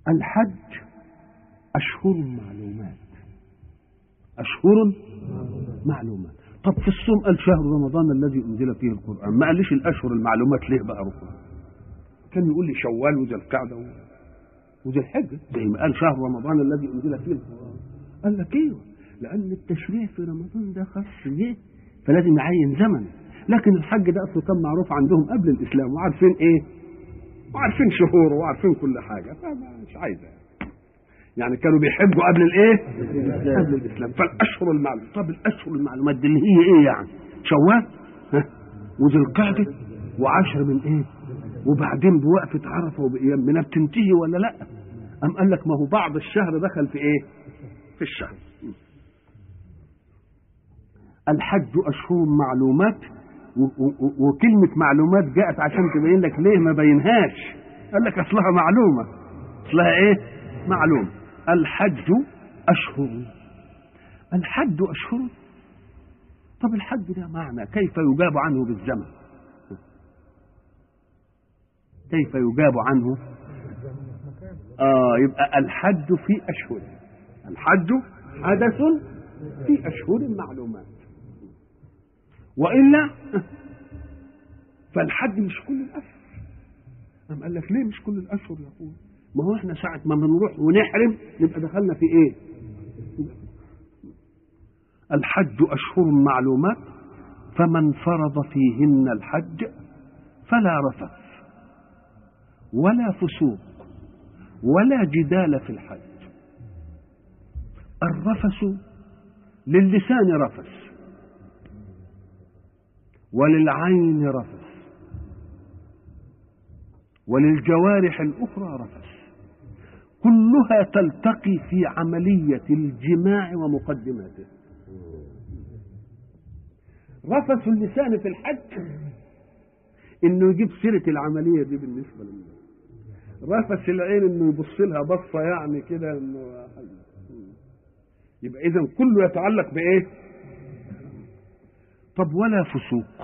الحج أشهر معلومات أشهر معلومات طب في الصوم قال شهر رمضان الذي أنزل فيه القرآن ما قاليش الأشهر المعلومات ليه بقى ركن كان يقول لي شوال وذي القعدة وذي الحجة زي ما قال شهر رمضان الذي أنزل فيه القرآن قال لك ايوه لأن التشريع في رمضان ده خاص بيه فلازم يعين زمن لكن الحج ده أصله كان معروف عندهم قبل الإسلام وعارفين إيه وعارفين شهوره وعارفين كل حاجة فمش عايزة يعني كانوا بيحبوا قبل الايه؟ قبل الاسلام فالاشهر المعلومات طب الاشهر المعلومات دي اللي هي ايه يعني؟ شوال ها وذي القعده وعشر من ايه؟ وبعدين بوقفه عرفه وبايام منها بتنتهي ولا لا؟ أم قال لك ما هو بعض الشهر دخل في ايه؟ في الشهر الحج اشهر معلومات وكلمة معلومات جاءت عشان تبين لك ليه ما بينهاش قال لك اصلها معلومة اصلها ايه معلومة الحج أشهر الحج أشهر طب الحج ده معنى كيف يجاب عنه بالزمن كيف يجاب عنه آه يبقى الحج في أشهر الحج حدث في أشهر معلومات وإلا فالحج مش كل الأشهر أم قال لك ليه مش كل الأشهر يقول ما هو احنا ساعة ما بنروح ونحرم نبقى دخلنا في ايه الحج أشهر معلومات فمن فرض فيهن الحج فلا رفث ولا فسوق ولا جدال في الحج الرفث للسان رفث وللعين رفث وللجوارح الأخرى رفث كلها تلتقي في عملية الجماع ومقدماته رفث اللسان في الحج انه يجيب سيرة العملية دي بالنسبة لله رفث العين انه يبص لها بصة يعني كده انه يبقى اذا كله يتعلق بايه طب ولا فسوق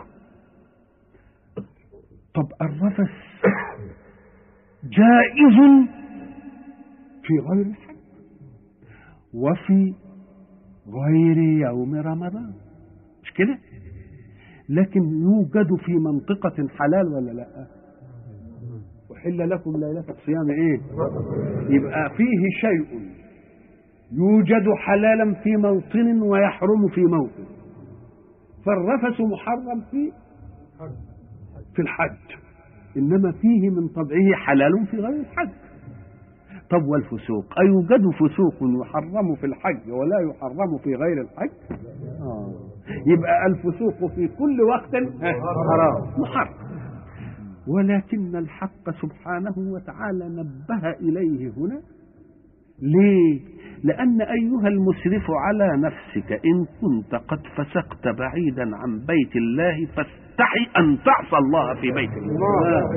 طب الرفث جائز في غير الحج وفي غير يوم رمضان مش كده لكن يوجد في منطقة حلال ولا لا وحل لكم ليلة الصيام ايه يبقى فيه شيء يوجد حلالا في موطن ويحرم في موطن فالرفث محرم في في الحج انما فيه من طبعه حلال في غير الحج طب والفسوق أيوجد فسوق يحرم في الحج ولا يحرم في غير الحج آه. يبقى الفسوق في كل وقت حرام محرم ولكن الحق سبحانه وتعالى نبه إليه هنا ليه لأن أيها المسرف على نفسك إن كنت قد فسقت بعيدا عن بيت الله فاستحي أن تعصى الله في بيت الله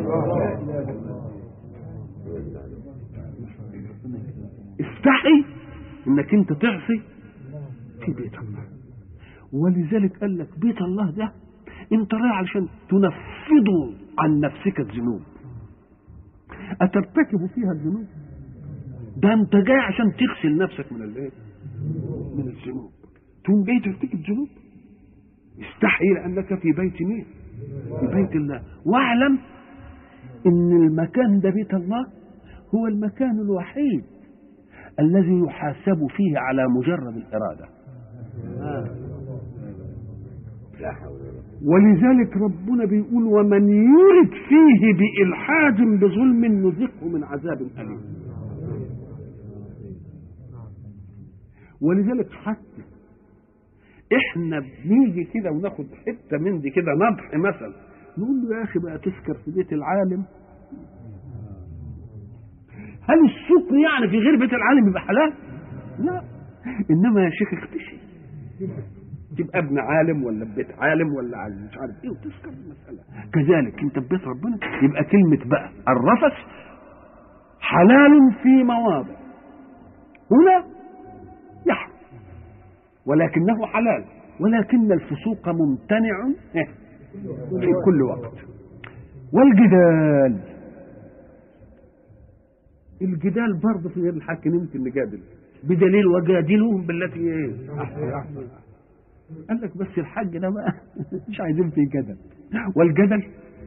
استحي انك انت تعصي في بيت الله ولذلك قال لك بيت الله ده انت رايح علشان تنفض عن نفسك الذنوب اترتكب فيها الذنوب ده انت جاي عشان تغسل نفسك من الايه من الذنوب تقوم جاي ترتكب ذنوب استحي لانك في بيت مين في بيت الله واعلم ان المكان ده بيت الله هو المكان الوحيد الذي يحاسب فيه على مجرد الإرادة ولذلك ربنا بيقول ومن يرد فيه بإلحاد بظلم نذقه من عذاب أليم ولذلك حتى احنا بنيجي كده وناخد حته من دي كده نضح مثلا نقول له يا اخي بقى تسكر في بيت العالم هل السوق يعني في غير بيت العالم يبقى حلال؟ لا انما يا شيخ اختشي تبقى ابن عالم ولا بيت عالم ولا عالم مش عارف ايه وتذكر المساله كذلك انت في بيت ربنا يبقى كلمه بقى الرفث حلال في مواضع هنا يحرم ولكنه حلال ولكن الفسوق ممتنع في كل وقت والجدال الجدال برضه في غير الحق يمكن نجادل بدليل وجادلوهم بالتي ايه قال لك بس الحج ده بقى مش عايزين فيه جدل والجدل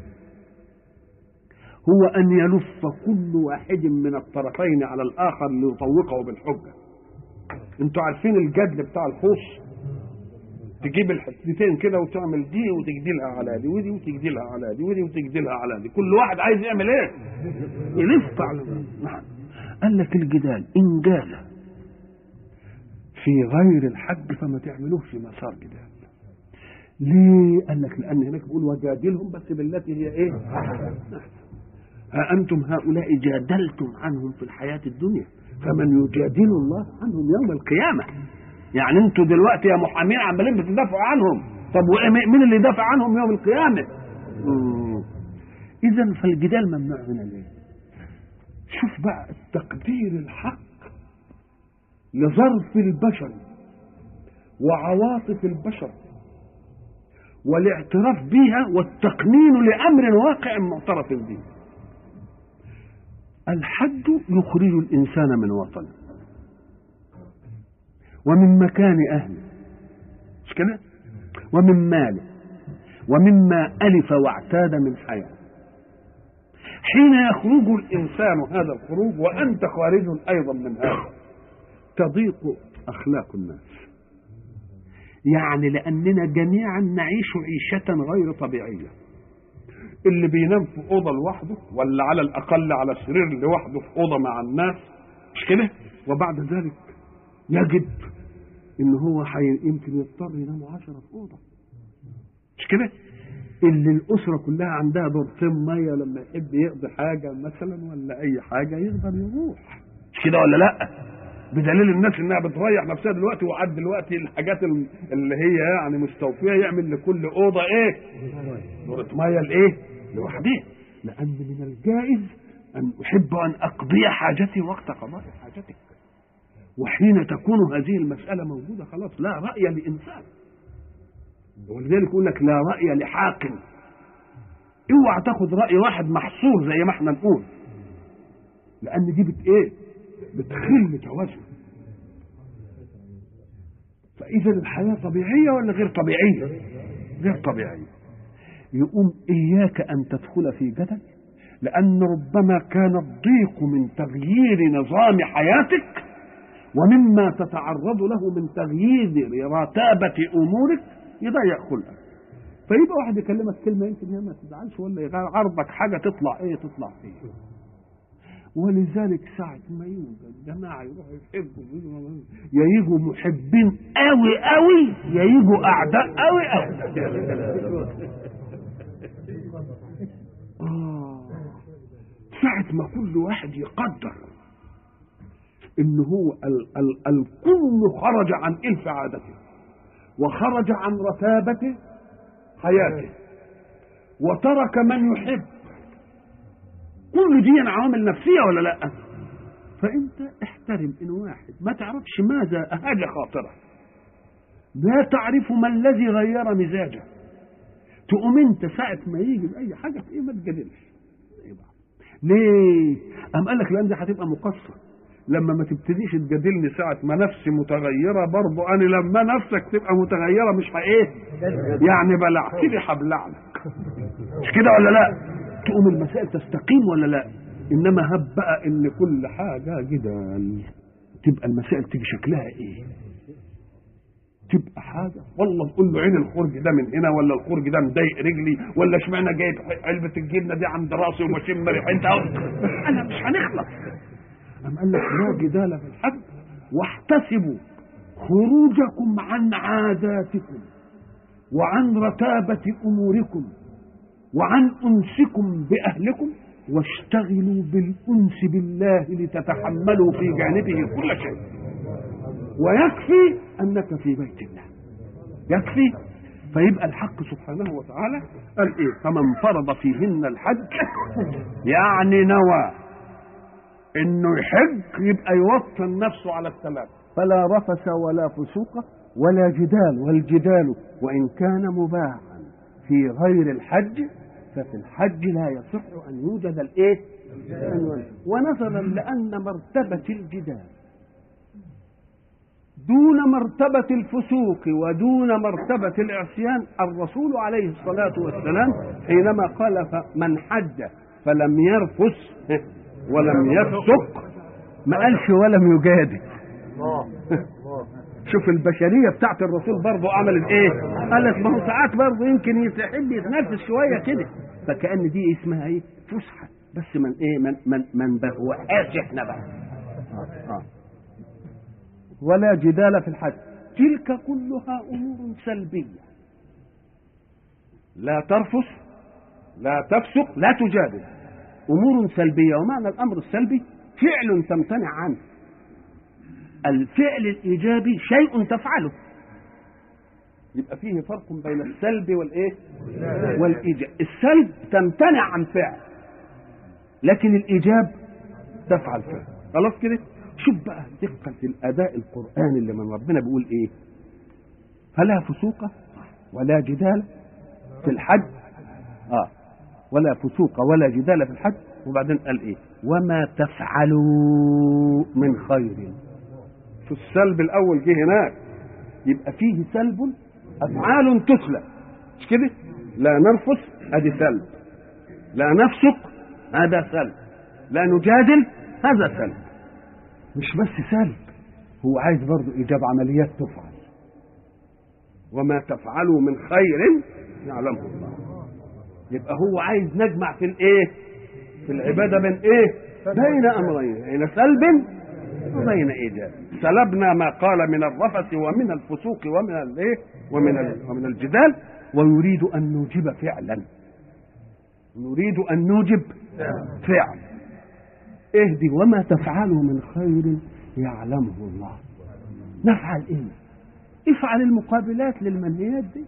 هو ان يلف كل واحد من الطرفين على الاخر ليطوقه بالحجه انتوا عارفين الجدل بتاع الخوص تجيب الحتتين كده وتعمل دي وتجدلها على دي ودي وتجدلها على دي ودي وتجدلها على دي كل واحد عايز يعمل ايه يلف على نعم. قال لك الجدال ان جال في غير الحج فما تعملوش في مسار جدال ليه قال لك لان هناك بيقول وجادلهم بس بالتي هي ايه ها انتم هؤلاء جادلتم عنهم في الحياه الدنيا فمن يجادل الله عنهم يوم القيامه يعني انتوا دلوقتي يا محامين عمالين بتدافعوا عنهم طب مين اللي يدافع عنهم يوم القيامه اذا فالجدال ممنوع من ليه شوف بقى التقدير الحق لظرف البشر وعواطف البشر والاعتراف بها والتقنين لامر واقع معترف به الحد يخرج الانسان من وطنه ومن مكان اهله مش كده ومن ماله ومما الف واعتاد من حياه حين يخرج الانسان هذا الخروج وانت خارج ايضا من هذا تضيق اخلاق الناس يعني لاننا جميعا نعيش عيشه غير طبيعيه اللي بينام في اوضه لوحده ولا على الاقل على سرير لوحده في اوضه مع الناس مش كده وبعد ذلك يجد ان هو حي... يمكن يضطر ينام عشرة في اوضه مش كده اللي الاسره كلها عندها دورتين ميه لما يحب يقضي حاجه مثلا ولا اي حاجه يقدر يروح مش كده ولا لا بدليل الناس انها بتريح نفسها دلوقتي وعد دلوقتي الحاجات اللي هي يعني مستوفيه يعمل لكل اوضه ايه دورة ميه الايه لوحدها لان من الجائز ان احب ان اقضي حاجتي وقت قضاء حاجتك وحين تكون هذه المسألة موجودة خلاص لا رأي لإنسان ولذلك يقول لك لا رأي لحاكم اوعى تاخد رأي واحد محصور زي ما احنا نقول لأن دي بت ايه؟ بتخل توازن فإذا الحياة طبيعية ولا غير طبيعية؟ غير طبيعية يقوم إياك أن تدخل في جدل لأن ربما كان الضيق من تغيير نظام حياتك ومما تتعرض له من تغيير رتابة أمورك يضيع خلقك فيبقى واحد يكلمك كلمة يمكن هي ما تزعلش ولا يعرضك حاجة تطلع إيه تطلع إيه ولذلك ساعة ما يوجد جماعة يروحوا يحبوا يا يجوا محبين قوي قوي يا يجوا أعداء قوي قوي آه ساعة ما كل واحد يقدر ان هو ال ال الكل خرج عن الف عادته وخرج عن رتابه حياته وترك من يحب كل دي عوامل نفسيه ولا لا فانت احترم ان واحد ما تعرفش ماذا اهاج خاطره لا تعرف ما الذي غير مزاجه تقوم انت ساعه ما يجي باي حاجه في ايه ما تجادلش ليه؟ قام قال لك لان دي هتبقى مقصر لما ما تبتديش تجادلني ساعة ما نفسي متغيرة برضو أنا لما نفسك تبقى متغيرة مش إيه؟ يعني بلعتني هبلعلك مش كده ولا لا؟ تقوم المسائل تستقيم ولا لا؟ إنما هب بقى إن كل حاجة جدال تبقى المسائل تيجي شكلها إيه؟ تبقى حاجة والله تقول له عين الخرج ده من هنا ولا الخرج ده مضايق رجلي ولا اشمعنى جايب علبة الجبنة دي عند راسي وبشم ريحتها أنا مش هنخلص أم قال لك لا جدال في الحج واحتسبوا خروجكم عن عاداتكم وعن رتابة أموركم وعن أنسكم بأهلكم واشتغلوا بالأنس بالله لتتحملوا في جانبه كل شيء ويكفي أنك في بيت الله يكفي فيبقى الحق سبحانه وتعالى قال ايه فمن فرض فيهن الحج يعني نوى انه يحج يبقى يوطن نفسه على الثلاث فلا رفس ولا فسوق ولا جدال والجدال وان كان مباحا في غير الحج ففي الحج لا يصح ان يوجد الايه ونظرا لأن مرتبة الجدال دون مرتبة الفسوق ودون مرتبة العصيان الرسول عليه الصلاة والسلام حينما قال من حج فلم يرفس ولم يفسق ما قالش ولم يجادل شوف البشريه بتاعت الرسول برضه عملت ايه؟ قالت ما هو ساعات برضه يمكن يحب يتنفس شويه كده فكأن دي اسمها ايه؟ فسحه بس من ايه؟ من من من بهوقاش احنا بقى آه. آه. ولا جدال في الحج تلك كلها امور سلبيه لا ترفس لا تفسق لا تجادل امور سلبيه ومعنى الامر السلبي فعل تمتنع عنه الفعل الايجابي شيء تفعله يبقى فيه فرق بين السلب والايه والايجاب السلب تمتنع عن فعل لكن الايجاب تفعل فعل خلاص كده شوف بقى دقة الأداء القرآني اللي من ربنا بيقول إيه فلا فسوق ولا جدال في الحج آه ولا فسوق ولا جدال في الحج وبعدين قال إيه وما تفعلوا من خير في السلب الأول جه هناك يبقى فيه سلب أفعال تسلب مش كده لا نرفس ادي سلب لا نفسق هذا سلب لا نجادل هذا سلب مش بس سلب هو عايز برضه ايجاب عمليات تفعل وما تفعلوا من خير يعلمه الله يبقى هو عايز نجمع في الايه في العباده بين ايه بين امرين بين سلب وبين ايجاب سلبنا ما قال من الرفث ومن الفسوق ومن الايه ومن ومن الجدال ويريد ان نوجب فعلا نريد ان نوجب فعل اهدي وما تفعلوا من خير يعلمه الله نفعل ايه افعل المقابلات للمنهيات دي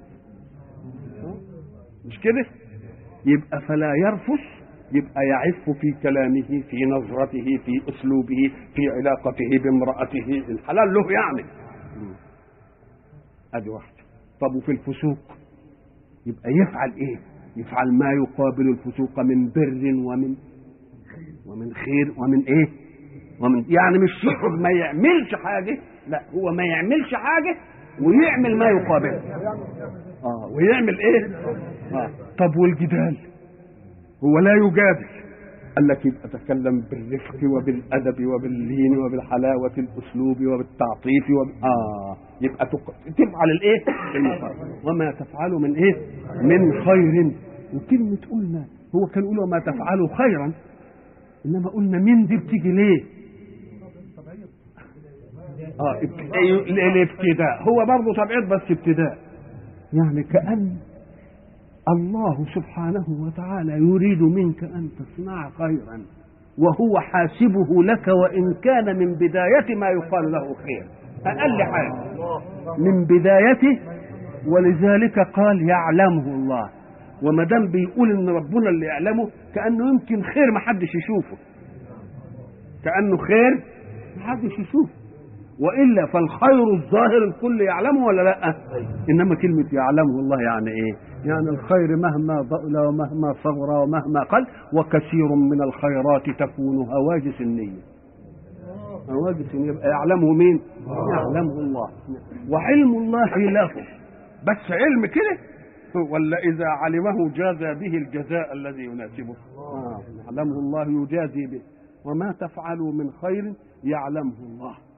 مش كده يبقى فلا يرفث يبقى يعف في كلامه في نظرته في اسلوبه في علاقته بامراته الحلال له يعني ادي واحده طب وفي الفسوق يبقى يفعل ايه يفعل ما يقابل الفسوق من بر ومن ومن خير ومن ايه ومن يعني مش يقعد ما يعملش حاجه لا هو ما يعملش حاجه ويعمل ما يقابله اه ويعمل ايه اه طب والجدال هو لا يجادل قال لك يبقى تكلم بالرفق وبالادب وباللين وبالحلاوه الاسلوب وبالتعطيف وب... اه يبقى تق... تفعل الايه المقابل وما تفعلوا من ايه من خير وكلمه قلنا هو كان يقول وما تفعلوا خيرا انما قلنا من دي بتيجي ليه اه الابتداء هو برضه تبعيض بس ابتداء يعني كأن الله سبحانه وتعالى يريد منك أن تصنع خيرا وهو حاسبه لك وإن كان من بداية ما يقال له خير أقل حاجة من بدايته ولذلك قال يعلمه الله وما دام بيقول ان ربنا اللي يعلمه كانه يمكن خير ما حدش يشوفه كانه خير ما حدش يشوفه والا فالخير الظاهر الكل يعلمه ولا لا انما كلمه يعلمه الله يعني ايه يعني الخير مهما ضئل ومهما صغر ومهما قل وكثير من الخيرات تكون هواجس النيه هواجس النيه يبقى يعلمه مين يعلمه الله وعلم الله له بس علم كده ولا إذا علمه جازى به الجزاء الذي يناسبه آه. يعلمه الله يجازي به وما تفعلوا من خير يعلمه الله